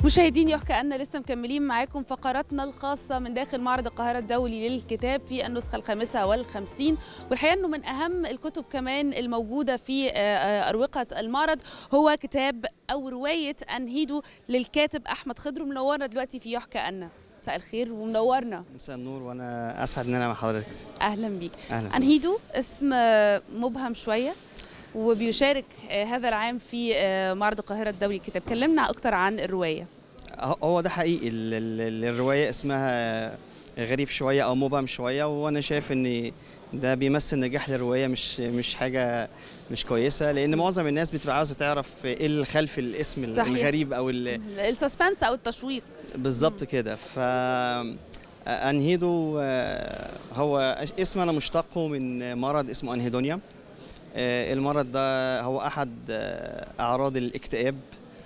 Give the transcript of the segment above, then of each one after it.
مشاهدين يحكى أن لسه مكملين معاكم فقراتنا الخاصة من داخل معرض القاهرة الدولي للكتاب في النسخة الخامسة والخمسين والحقيقة أنه من أهم الكتب كمان الموجودة في أروقة المعرض هو كتاب أو رواية أنهيدو للكاتب أحمد خضر منورنا دلوقتي في يحكى أن مساء الخير ومنورنا مساء النور وانا اسعد ان انا مع حضرتك أهلا بيك اهلا أنهيدو اسم مبهم شوية وبيشارك هذا العام في معرض القاهرة الدولي للكتاب كلمنا أكتر عن الرواية هو ده حقيقي ال- ال- الروايه اسمها غريب شويه او مبهم شويه وانا شايف ان ده بيمثل نجاح للروايه مش مش حاجه مش كويسه لان معظم الناس بتبقى عاوزه تعرف ايه اللي خلف الاسم صحيح. الغريب او ال- السسبنس أو التشويق بالظبط كده ف انهيدو آه، هو اسم انا مشتقه من مرض اسمه انهيدونيا آه، المرض ده هو احد آه، اعراض الاكتئاب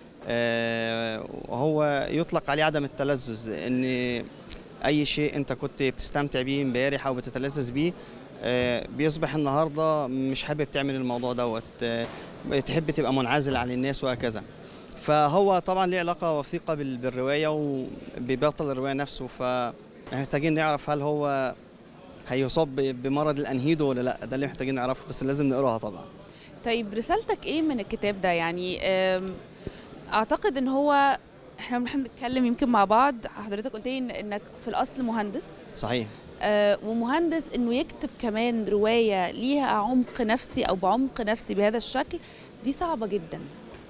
آه، وهو يطلق عليه عدم التلذذ ان اي شيء انت كنت بتستمتع بيه امبارح او بتتلذذ بيه آه، بيصبح النهارده مش حابب تعمل الموضوع دوت آه، تحب تبقى منعزل عن الناس وهكذا فهو طبعا ليه علاقه وثيقه بال- بالروايه وببطل الروايه نفسه فمحتاجين نعرف هل هو هيصاب ب- بمرض الانهيدو ولا لا ده اللي محتاجين نعرفه بس لازم نقراها طبعا طيب رسالتك ايه من الكتاب ده يعني أم، اعتقد ان هو احنا بنحن نتكلم يمكن مع بعض حضرتك قلت لي إن- انك في الاصل مهندس صحيح أه ومهندس انه يكتب كمان روايه ليها عمق نفسي او بعمق نفسي بهذا الشكل دي صعبه جدا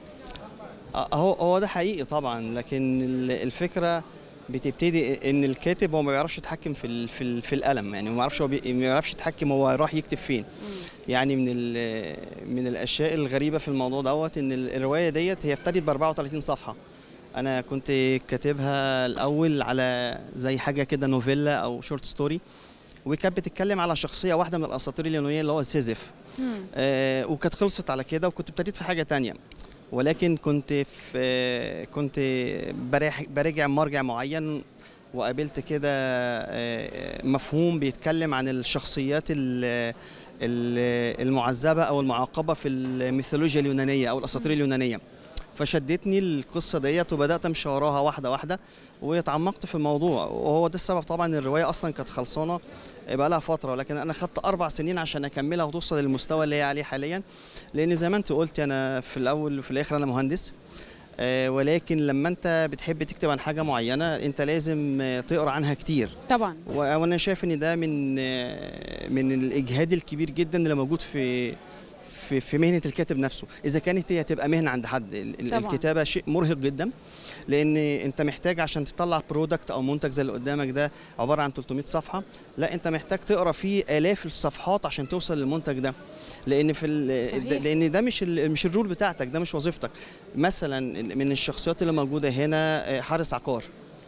آه، هو هو ده حقيقي طبعا لكن ال- الفكره بتبتدي ان الكاتب هو ما بيعرفش يتحكم في ال- في ال- في القلم يعني ما بيعرفش هو بي- ما بيعرفش يتحكم هو راح يكتب فين يعني من ال- من الاشياء الغريبه في الموضوع دوت ان ال- الروايه ديت هي ابتدت ب 34 صفحه انا كنت كاتبها الاول على زي حاجه كده نوفيلا او شورت ستوري وكانت بتتكلم على شخصيه واحده من الاساطير اليونانيه اللي هو سيزيف مم. آه، وكانت خلصت على كده وكنت ابتديت في حاجه تانية ولكن كنت في آه، كنت براح- براجع مرجع معين وقابلت كده آه، مفهوم بيتكلم عن الشخصيات ال- ال- المعذبه او المعاقبه في الميثولوجيا اليونانيه او الاساطير اليونانيه فشدتني القصه ديت وبدات امشي وراها واحده واحده واتعمقت في الموضوع وهو ده السبب طبعا إن الروايه اصلا كانت خلصانه بقى لها فتره لكن انا خدت اربع سنين عشان اكملها وتوصل للمستوى اللي هي عليه حاليا لان زي ما انت قلت انا في الاول وفي الاخر انا مهندس آه، ولكن لما انت بتحب تكتب عن حاجه معينه انت لازم آه، تقرا عنها كتير طبعا و- وانا شايف ان ده من آه، من الاجهاد الكبير جدا اللي موجود في في في مهنه الكاتب نفسه اذا كانت هي تبقى مهنه عند حد ال- ال- طبعاً. الكتابه شيء مرهق جدا لان انت محتاج عشان تطلع برودكت او منتج زي اللي قدامك ده عباره عن 300 صفحه لا انت محتاج تقرا فيه الاف الصفحات عشان توصل للمنتج ده لان في ال- صحيح. لان ده مش ال- مش الرول بتاعتك ده مش وظيفتك مثلا من الشخصيات اللي موجوده هنا آه، حارس عقار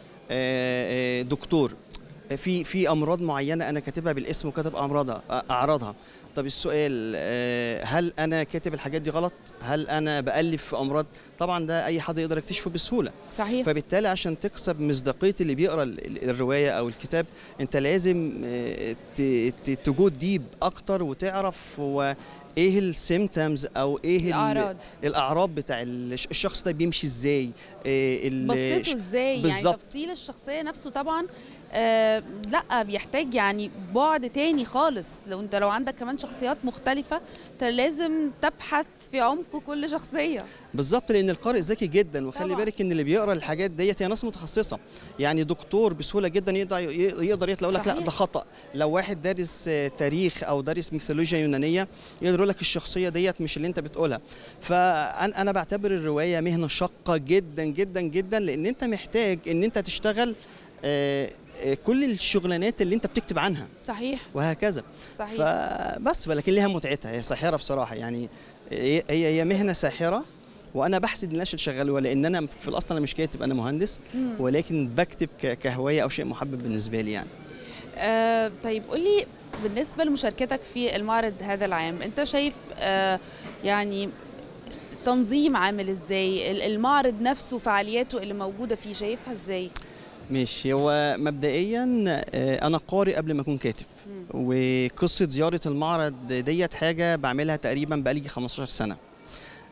آه، آه، دكتور في في امراض معينه انا كاتبها بالاسم وكاتب امراضها اعراضها طب السؤال آه، هل انا كاتب الحاجات دي غلط هل انا بالف في امراض طبعا ده اي حد يقدر يكتشفه بسهوله صحيح فبالتالي عشان تكسب مصداقيه اللي بيقرا ال- ال- الروايه او الكتاب انت لازم آه، ت- ت- تجود ديب اكتر وتعرف هو ايه السيمتومز او ايه ال- الاعراض الاعراض بتاع الش- الشخص ده بيمشي ازاي آه، ال- بصيته ازاي يعني بالظبط. تفصيل الشخصيه نفسه طبعا آه لا بيحتاج يعني بعد تاني خالص لو انت لو عندك كمان شخصيات مختلفه انت لازم تبحث في عمق كل شخصيه بالظبط لان القارئ ذكي جدا وخلي طبعاً. بالك ان اللي بيقرا الحاجات ديت هي ناس متخصصه يعني دكتور بسهوله جدا يقدر يقدر يطلع يقول لك لا صحيح. ده خطا لو واحد دارس آه، تاريخ او دارس ميثولوجيا يونانيه يقدر يقول لك الشخصيه ديت مش اللي انت بتقولها فانا انا بعتبر الروايه مهنه شاقه جدا جدا جدا لان انت محتاج ان انت تشتغل آه، آه، كل الشغلانات اللي انت بتكتب عنها صحيح وهكذا صحيح فبس ولكن ليها متعتها هي ساحره بصراحه يعني هي هي هي مهنه ساحره وانا بحسد الناس اللي شغالوها لان انا في الاصل انا مش كاتب انا مهندس مم. ولكن بكتب ك- كهوايه او شيء محبب بالنسبه لي يعني آه طيب قولي بالنسبة لمشاركتك في المعرض هذا العام انت شايف آه يعني تنظيم عامل ازاي ال- المعرض نفسه فعالياته اللي موجودة فيه شايفها ازاي ماشي هو مبدئيا آه، انا قارئ قبل ما اكون كاتب مم. وقصه زياره المعرض ديت حاجه بعملها تقريبا بقالي 15 سنه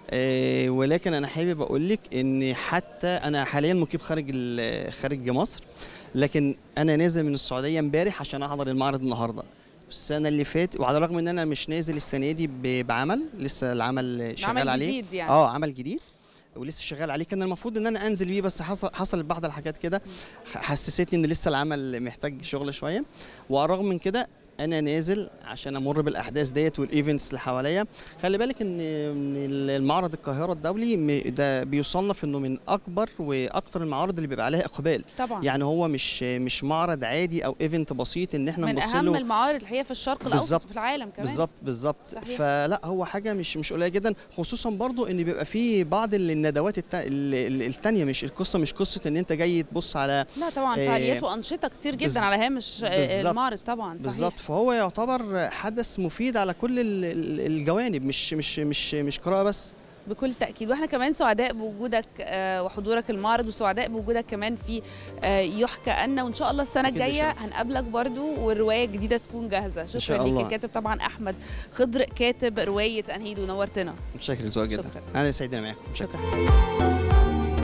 آه، ولكن انا حابب اقول لك ان حتى انا حاليا مقيم خارج ال- خارج مصر لكن انا نازل من السعوديه امبارح عشان احضر المعرض النهارده السنه اللي فاتت وعلى الرغم ان انا مش نازل السنه دي ب- بعمل لسه العمل شغال عمل عليه جديد يعني اه عمل جديد ولسه شغال عليه كان المفروض ان انا انزل بيه بس حصل حصلت بعض الحاجات كده حسستني ان لسه العمل محتاج شغل شويه وعلى الرغم من كده انا نازل عشان امر بالاحداث ديت والايفنتس اللي حواليا خلي بالك ان إن المعرض القاهره الدولي م- ده بيصنف انه من اكبر واكثر المعارض اللي بيبقى عليها اقبال طبعا يعني هو مش مش معرض عادي او ايفنت بسيط ان احنا من نبص اهم له المعارض الحقيقه في الشرق الاوسط بالظبط. في العالم كمان بالظبط بالظبط صحيح. فلا هو حاجه مش مش قليله جدا خصوصا برضو ان بيبقى فيه بعض الندوات التا... ال- ال- التانية مش القصه مش قصه ان انت جاي تبص على لا طبعا آه، فعاليات وانشطه كتير جدا بز- على هامش آه، بالظبط. المعرض طبعا صحيح بالظبط فهو يعتبر حدث مفيد على كل ال- ال- الجوانب مش مش مش مش قراءه بس بكل تاكيد واحنا كمان سعداء بوجودك آه، وحضورك المعرض وسعداء بوجودك كمان في آه، يحكى أن وان شاء الله السنه أكيد إن الجايه شاء الله. هنقابلك برضو والروايه الجديده تكون جاهزه شكرا شاء ليك الله. الكاتب طبعا احمد خضر كاتب روايه انهيد ونورتنا متشكر ذوقك جدا شكراً. انا سعيد إني معاكم متشكر شكرا